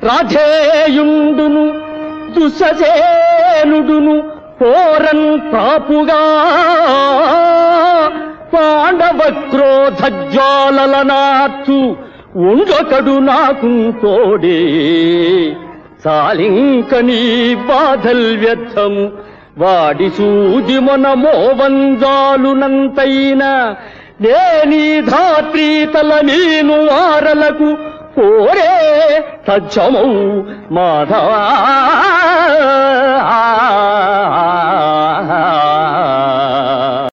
రాధేయుండును దుసజేనుడును Pooran తాపుగా పాండవ క్రోధ జ్వాలలనార్చు ఉండొకడు నాకు తోడే చాలింక నీ బాధల్ వ్యర్థము వాడి సూది మొన మోవంజాలునంతైన నేనీ ధాత్రీ తల నీను వారలకు కోరే తజ్జమౌ మాధవా